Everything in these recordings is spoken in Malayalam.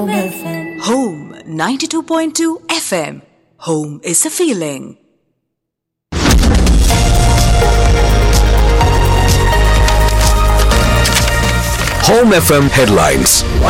Home FM. Home 92.2 FM. Home is a feeling. Home FM headlines.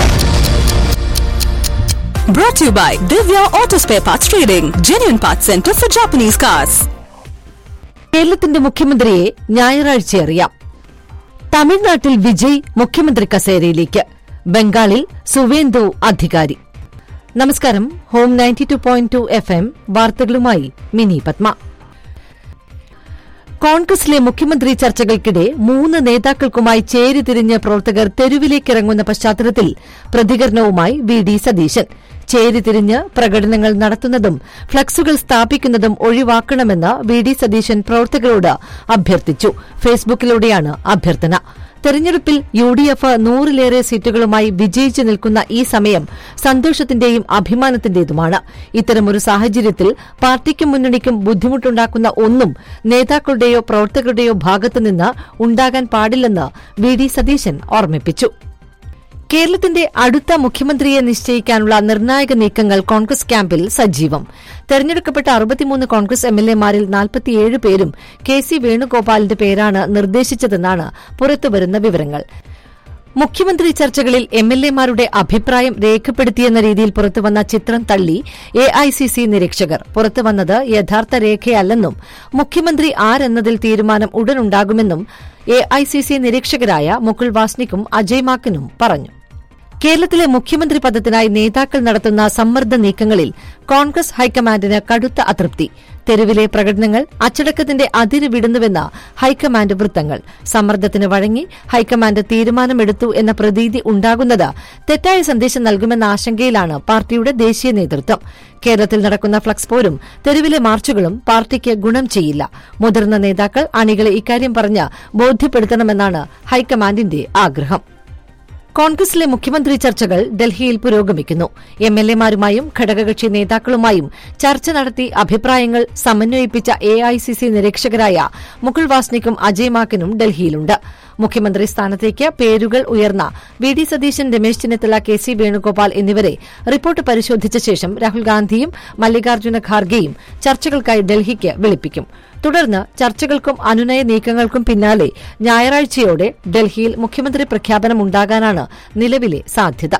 Brought to you by Divya Auto Spare Parts Trading, genuine parts center for Japanese cars. കേരളത്തിന്റെ മുഖ്യമന്ത്രിയെ ഞായറാഴ്ച അറിയാം തമിഴ്നാട്ടിൽ വിജയ് മുഖ്യമന്ത്രി കസേരയിലേക്ക് ബംഗാളിൽ സുവേന്ദു അധികാരി നമസ്കാരം Home ninety two point two F M വാർത്തകളുമായി മിനി പത്മ കോൺഗ്രസിലെ മുഖ്യമന്ത്രി ചർച്ചകൾക്കിടെ മൂന്ന് നേതാക്കൾക്കുമായി ചേരിതിരിഞ്ഞ് പ്രവർത്തകർ തെരുവിലേക്കിറങ്ങുന്ന പശ്ചാത്തലത്തിൽ പ്രതികരണവുമായി വി ഡി സതീശൻ ചേരിതിരിഞ്ഞ് പ്രകടനങ്ങൾ നടത്തുന്നതും ഫ്ളക്സുകൾ സ്ഥാപിക്കുന്നതും ഒഴിവാക്കണമെന്ന് വി ഡി സതീശൻ പ്രവർത്തകരോട് അഭ്യർത്ഥിച്ചു ഫേസ്ബുക്കിലൂടെയാണ് അഭ്യർത്ഥന തെരഞ്ഞെടുപ്പിൽ യു ഡി എഫ് നൂറിലേറെ സീറ്റുകളുമായി വിജയിച്ചു നിൽക്കുന്ന ഈ സമയം സന്തോഷത്തിന്റെയും അഭിമാനത്തിന്റേതുമാണ് ഇത്തരമൊരു സാഹചര്യത്തിൽ പാർട്ടിക്കും മുന്നണിക്കും ബുദ്ധിമുട്ടുണ്ടാക്കുന്ന ഒന്നും നേതാക്കളുടെയോ പ്രവർത്തകരുടെയോ ഭാഗത്തുനിന്ന് ഉണ്ടാകാൻ പാടില്ലെന്ന് വി ഡി സതീശൻ ഓർമ്മിപ്പിച്ചു കേരളത്തിന്റെ അടുത്ത മുഖ്യമന്ത്രിയെ നിശ്ചയിക്കാനുള്ള നിർണായക നീക്കങ്ങൾ കോൺഗ്രസ് ക്യാമ്പിൽ സജീവം തെരഞ്ഞെടുക്കപ്പെട്ട അറുപത്തിമൂന്ന് കോൺഗ്രസ് എംഎൽഎമാരിൽ നാൽപ്പത്തിയേഴ് പേരും കെ സി വേണുഗോപാലിന്റെ പേരാണ് നിർദ്ദേശിച്ചതെന്നാണ് പുറത്തുവരുന്ന വിവരങ്ങൾ മുഖ്യമന്ത്രി ചർച്ചകളിൽ എംഎൽഎമാരുടെ അഭിപ്രായം രേഖപ്പെടുത്തിയെന്ന രീതിയിൽ പുറത്തുവന്ന ചിത്രം തള്ളി എഐസിസി നിരീക്ഷകർ പുറത്തുവന്നത് യഥാർത്ഥ രേഖയല്ലെന്നും മുഖ്യമന്ത്രി ആരെന്നതിൽ തീരുമാനം ഉടനുണ്ടാകുമെന്നും എഐസിസി നിരീക്ഷകരായ മുകുൾ വാസ്നിക്കും അജയ് മാക്കനും പറഞ്ഞു കേരളത്തിലെ മുഖ്യമന്ത്രി പദത്തിനായി നേതാക്കൾ നടത്തുന്ന സമ്മർദ്ദ നീക്കങ്ങളിൽ കോൺഗ്രസ് ഹൈക്കമാൻഡിന് കടുത്ത അതൃപ്തി തെരുവിലെ പ്രകടനങ്ങൾ അച്ചടക്കത്തിന്റെ അതിര് വിടുന്നുവെന്ന ഹൈക്കമാൻഡ് വൃത്തങ്ങൾ സമ്മർദ്ദത്തിന് വഴങ്ങി ഹൈക്കമാൻഡ് തീരുമാനമെടുത്തു എന്ന പ്രതീതി ഉണ്ടാകുന്നത് തെറ്റായ സന്ദേശം നൽകുമെന്ന ആശങ്കയിലാണ് പാർട്ടിയുടെ ദേശീയ നേതൃത്വം കേരളത്തിൽ നടക്കുന്ന ഫ്ലക്സ് പോരും തെരുവിലെ മാർച്ചുകളും പാർട്ടിക്ക് ഗുണം ചെയ്യില്ല മുതിർന്ന നേതാക്കൾ അണികളെ ഇക്കാര്യം പറഞ്ഞ് ബോധ്യപ്പെടുത്തണമെന്നാണ് ഹൈക്കമാൻഡിന്റെ ആഗ്രഹം കോൺഗ്രസിലെ മുഖ്യമന്ത്രി ചർച്ചകൾ ഡൽഹിയിൽ പുരോഗമിക്കുന്നു എംഎൽഎമാരുമായും ഘടകകക്ഷി നേതാക്കളുമായും ചർച്ച നടത്തി അഭിപ്രായങ്ങൾ സമന്വയിപ്പിച്ച എഐസിസി നിരീക്ഷകരായ മുകുൾ വാസ്നിക്കും അജയ് മാക്കനും ഡൽഹിയിലുണ്ട് മുഖ്യമന്ത്രി സ്ഥാനത്തേക്ക് പേരുകൾ ഉയർന്ന V D Satheesan Ramesh Chennithala K C Venugopal എന്നിവരെ റിപ്പോർട്ട് പരിശോധിച്ച ശേഷം രാഹുൽ ഗാന്ധിയും മല്ലികാർജ്ജുന ഖാർഗെയും ചർച്ചകൾക്കായി ഡൽഹിക്ക് വിളിപ്പിക്കും തുടർന്ന് ചർച്ചകൾക്കും അനുനയ നീക്കങ്ങൾക്കും പിന്നാലെ ഞായറാഴ്ചയോടെ ഡൽഹിയിൽ മുഖ്യമന്ത്രി പ്രഖ്യാപനം ഉണ്ടാകാനാണ് നിലവിലെ സാധ്യത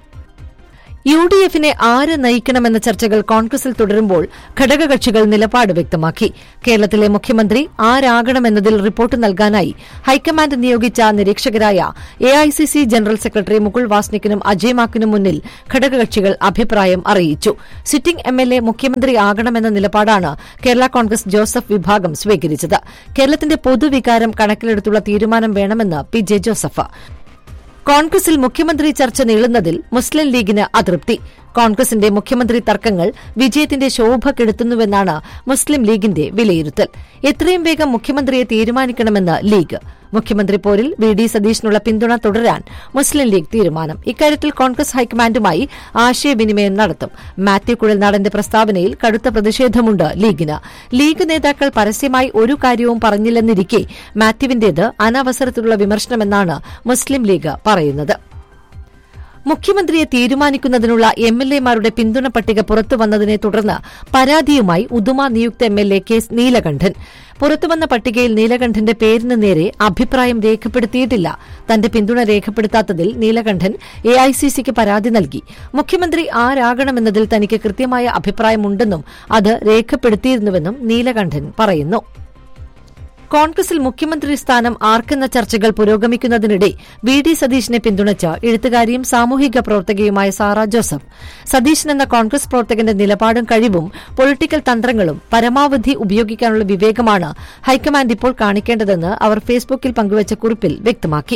യു ഡി എഫിനെ ആര് നയിക്കണമെന്ന ചർച്ചകൾ കോൺഗ്രസിൽ തുടരുമ്പോൾ ഘടകകക്ഷികൾ നിലപാട് വ്യക്തമാക്കി കേരളത്തിലെ മുഖ്യമന്ത്രി ആരാകണമെന്നതിൽ റിപ്പോർട്ട് നൽകാനായി ഹൈക്കമാൻഡ് നിയോഗിച്ച നിരീക്ഷകരായ എഐസിസി ജനറൽ സെക്രട്ടറി മുകുൾ വാസ്നിക്കിനും അജയ് മാക്കിനും മുന്നിൽ ഘടകകക്ഷികൾ അഭിപ്രായം അറിയിച്ചു സിറ്റിംഗ് എംഎൽഎ മുഖ്യമന്ത്രി ആകണമെന്ന നിലപാടാണ് കേരള കോൺഗ്രസ് ജോസഫ് വിഭാഗം സ്വീകരിച്ചത് കേരളത്തിന്റെ പൊതുവികാരം കണക്കിലെടുത്തുള്ള തീരുമാനം വേണമെന്ന് പി ജെ ജോസഫ് കോൺഗ്രസിൽ മുഖ്യമന്ത്രി ചർച്ച നീളുന്നതിൽ മുസ്ലിം ലീഗിന് അതൃപ്തി കോൺഗ്രസിന്റെ മുഖ്യമന്ത്രി തർക്കങ്ങൾ വിജയത്തിന്റെ ശോഭ കെടുത്തുന്നുവെന്നാണ് മുസ്ലിം ലീഗിന്റെ വിലയിരുത്തൽ എത്രയും വേഗം മുഖ്യമന്ത്രിയെ തീരുമാനിക്കണമെന്ന് ലീഗ് മുഖ്യമന്ത്രി പോരിൽ വി ഡി സതീഷിനുള്ള പിന്തുണ തുടരാൻ മുസ്ലിം ലീഗ് തീരുമാനം ഇക്കാര്യത്തിൽ കോൺഗ്രസ് ഹൈക്കമാൻഡുമായി ആശയവിനിമയം നടത്തും മാത്യു കുഴൽനാടന്റെ പ്രസ്താവനയിൽ കടുത്ത പ്രതിഷേധമുണ്ട് ലീഗിന് ലീഗ് നേതാക്കൾ പരസ്യമായി ഒരു കാര്യവും പറഞ്ഞില്ലെന്നിരിക്കെ മാത്യുവിന്റേത് അനവസരത്തിലുള്ള വിമർശനമെന്നാണ് മുസ്ലിം ലീഗ് പറയുന്നത് മുഖ്യമന്ത്രിയെ തീരുമാനിക്കുന്നതിനുള്ള എംഎൽഎമാരുടെ പിന്തുണ പട്ടിക പുറത്തുവന്നതിനെ തുടർന്ന് പരാതിയുമായി ഉദുമ നിയുക്ത എംഎൽഎ കെ നീലകണ്ഠൻ പുറത്തുവന്ന പട്ടികയിൽ നീലകണ്ഠന്റെ പേരിന് നേരെ അഭിപ്രായം രേഖപ്പെടുത്തിയിട്ടില്ല തന്റെ പിന്തുണ രേഖപ്പെടുത്താത്തതിൽ നീലകണ്ഠൻ എഐസിസിക്ക് പരാതി നൽകി മുഖ്യമന്ത്രി ആരാകണമെന്നതിൽ തനിക്ക് കൃത്യമായ അഭിപ്രായമുണ്ടെന്നും അത് രേഖപ്പെടുത്തിയിരുന്നുവെന്നും നീലകണ്ഠൻ പറയുന്നു കോൺഗ്രസിൽ മുഖ്യമന്ത്രി സ്ഥാനം ആർക്കെന്ന ചർച്ചകൾ പുരോഗമിക്കുന്നതിനിടെ വി ഡി സതീഷിനെ പിന്തുണച്ച് എഴുത്തുകാരിയും സാമൂഹിക പ്രവർത്തകയുമായ സാറ ജോസഫ് സതീശൻ എന്ന കോൺഗ്രസ് പ്രവർത്തകന്റെ നിലപാടും കഴിവും പൊളിറ്റിക്കൽ തന്ത്രങ്ങളും പരമാവധി ഉപയോഗിക്കാനുള്ള വിവേകമാണ് ഹൈക്കമാൻഡ് ഇപ്പോൾ കാണിക്കേണ്ടതെന്ന് അവർ ഫേസ്ബുക്കിൽ പങ്കുവച്ച കുറിപ്പിൽ വ്യക്തമാക്കി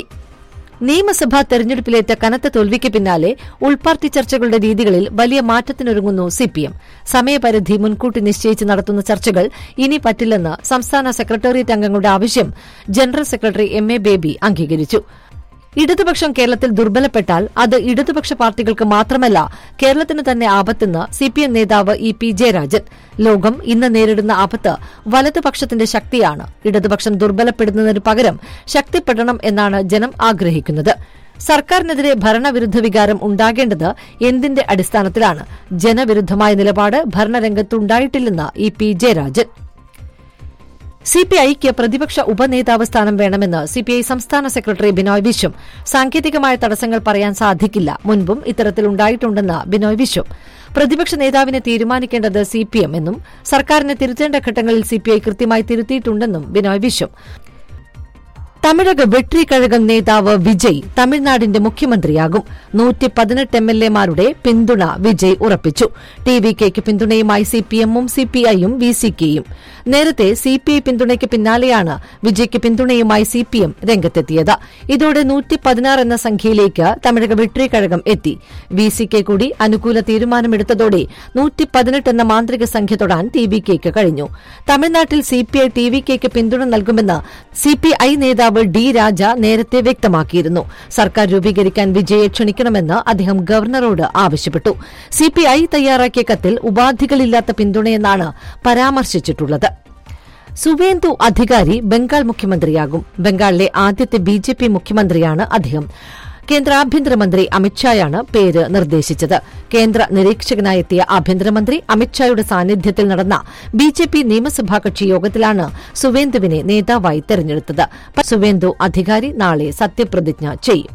നിയമസഭാ തെരഞ്ഞെടുപ്പിലേറ്റ കനത്ത തോൽവിക്ക് പിന്നാലെ ഉൾപാർട്ടി ചർച്ചകളുടെ രീതികളിൽ വലിയ മാറ്റത്തിനൊരുങ്ങുന്നു സിപിഎം സമയപരിധി മുൻകൂട്ടി നിശ്ചയിച്ച് നടത്തുന്ന ചർച്ചകൾ ഇനി പറ്റില്ലെന്ന് സംസ്ഥാന സെക്രട്ടേറിയറ്റ് അംഗങ്ങളുടെ ആവശ്യം general secretary M A Baby അംഗീകരിച്ചു ഇടതുപക്ഷം കേരളത്തിൽ ദുർബലപ്പെട്ടാൽ അത് ഇടതുപക്ഷ പാർട്ടികൾക്ക് മാത്രമല്ല കേരളത്തിന് തന്നെ ആപത്തെന്ന് സിപിഎം നേതാവ് ഇ പി ജയരാജൻ ലോകം ഇന്ന് നേരിടുന്ന ആപത്ത് വലതുപക്ഷത്തിന്റെ ശക്തിയാണ് ഇടതുപക്ഷം ദുർബലപ്പെടുന്നതിന് പകരം ശക്തിപ്പെടണം എന്നാണ് ജനം ആഗ്രഹിക്കുന്നത് സർക്കാരിനെതിരെ ഭരണവിരുദ്ധ വികാരം ഉണ്ടാകേണ്ടത് എന്തിന്റെ അടിസ്ഥാനത്തിലാണ് ജനവിരുദ്ധമായ നിലപാട് ഭരണരംഗത്തുണ്ടായിട്ടില്ലെന്ന് ഇ പി ജയരാജൻ സിപിഐക്ക് പ്രതിപക്ഷ ഉപനേതാവ് സ്ഥാനം വേണമെന്ന് സിപിഐ സംസ്ഥാന സെക്രട്ടറി ബിനോയ് വിശ്വം സാങ്കേതികമായ തടസ്സങ്ങൾ പറയാൻ സാധിക്കില്ല മുൻപും ഇത്തരത്തിലുണ്ടായിട്ടുണ്ടെന്ന് ബിനോയ് വിശ്വം പ്രതിപക്ഷ നേതാവിനെ തീരുമാനിക്കേണ്ടത് സിപിഎം എന്നും സർക്കാരിനെ തിരുത്തേണ്ട ഘട്ടങ്ങളിൽ സിപിഐ കൃത്യമായി തിരുത്തിയിട്ടുണ്ടെന്നും ബിനോയ് വിശ്വം തമിഴക വെട്രി കഴകം നേതാവ് വിജയ് തമിഴ്നാടിന്റെ മുഖ്യമന്ത്രിയാകും നൂറ്റി പതിനെട്ട് എം എൽ എമാരുടെ പിന്തുണ വിജയ് ഉറപ്പിച്ചു ടി വി കെക്ക് പിന്തുണയുമായി സിപിഎമ്മും സിപിഐയും വി സി കെയും നേരത്തെ സിപിഐ പിന്തുണയ്ക്ക് പിന്നാലെയാണ് വിജയ്ക്ക് പിന്തുണയുമായി സിപിഎം രംഗത്തെത്തിയത് ഇതോടെ നൂറ്റി പതിനാറ് എന്ന സംഖ്യയിലേക്ക് തമിഴക വെട്രി കഴകം എത്തി വി സി കെ കൂടി അനുകൂല തീരുമാനമെടുത്തതോടെ നൂറ്റി പതിനെട്ട് എന്ന മാന്ത്രിക സംഖ്യ തൊടാൻ ടി വി കെക്ക് കഴിഞ്ഞു തമിഴ്നാട്ടിൽ സിപിഐ ടി വി കെക്ക് പിന്തുണ നൽകുമെന്ന് സിപിഐ നേതാവ് ഡി രാജ നേരത്തെ വ്യക്തമാക്കിയിരുന്നു സർക്കാർ രൂപീകരിക്കാൻ വിജയെ ക്ഷണിക്കണമെന്ന് അദ്ദേഹം ഗവർണറോട് ആവശ്യപ്പെട്ടു സിപിഐ തയ്യാറാക്കിയ കത്തിൽ ഉപാധികളില്ലാത്ത പിന്തുണയെന്നാണ് പരാമർശിച്ചിട്ടുള്ളത് സുവേന്ദു അധികാരി ബംഗാൾ മുഖ്യമന്ത്രിയാകും ബംഗാളിലെ ആദ്യത്തെ ബി ജെ പി മുഖ്യമന്ത്രിയാണ് അദ്ദേഹം കേന്ദ്ര ആഭ്യന്തരമന്ത്രി അമിത്ഷായാണ് പേര് നിർദ്ദേശിച്ചത് കേന്ദ്ര നിരീക്ഷകനായെത്തിയ ആഭ്യന്തരമന്ത്രി അമിത്ഷായുടെ സാന്നിധ്യത്തിൽ നടന്ന ബി ജെ പി നിയമസഭാ കക്ഷി യോഗത്തിലാണ് സുവേന്ദുവിനെ നേതാവായി തെരഞ്ഞെടുത്തത് സുവേന്ദു അധികാരി നാളെ സത്യപ്രതിജ്ഞ ചെയ്യും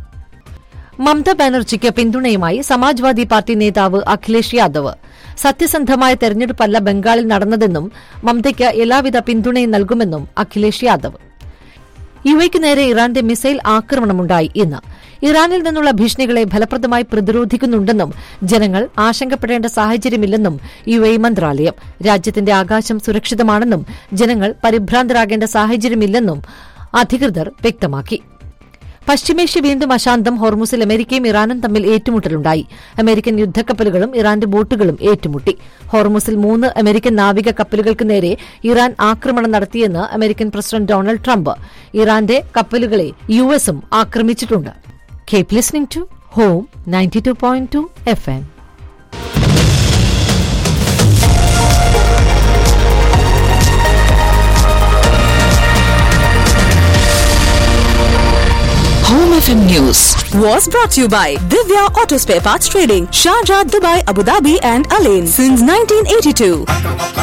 മമത ബാനർജിക്ക് പിന്തുണയുമായി സമാജ്വാദി പാർട്ടി നേതാവ് അഖിലേഷ് യാദവ് സത്യസന്ധമായ തെരഞ്ഞെടുപ്പല്ല ബംഗാളിൽ നടന്നതെന്നും മമതയ്ക്ക് എല്ലാവിധ പിന്തുണയും നൽകുമെന്നും അഖിലേഷ് യാദവ് യുഎയ്ക്ക് നേരെ ഇറാന്റെ മിസൈൽ ആക്രമണമുണ്ടായി ഇന്ന് ഇറാനിൽ നിന്നുള്ള ഭീഷണികളെ ഫലപ്രദമായി പ്രതിരോധിക്കുന്നുണ്ടെന്നും ജനങ്ങൾ ആശങ്കപ്പെടേണ്ട സാഹചര്യമില്ലെന്നും യു എ മന്ത്രാലയം രാജ്യത്തിന്റെ ആകാശം സുരക്ഷിതമാണെന്നും ജനങ്ങൾ പരിഭ്രാന്തരാകേണ്ട സാഹചര്യമില്ലെന്നും അധികൃതർ വ്യക്തമാക്കി പശ്ചിമേഷ്യ വീണ്ടും അശാന്തം ഹോർമുസിൽ അമേരിക്കയും ഇറാനും തമ്മിൽ ഏറ്റുമുട്ടലുണ്ടായി അമേരിക്കൻ യുദ്ധക്കപ്പലുകളും ഇറാന്റെ ബോട്ടുകളും ഏറ്റുമുട്ടി ഹോർമുസിൽ മൂന്ന് അമേരിക്കൻ നാവിക കപ്പലുകൾക്ക് നേരെ ഇറാൻ ആക്രമണം നടത്തിയെന്ന് അമേരിക്കൻ പ്രസിഡന്റ് ഡൊണാൾഡ് ട്രംപ് ഇറാന്റെ കപ്പലുകളെ യുഎസും ആക്രമിച്ചിട്ടുണ്ട് keep listening to Home ninety two point two F M Home FM News was brought to you by Divya Auto Spare Parts Trading, Sharjah, Dubai, Abu Dhabi, and Alain since 1982.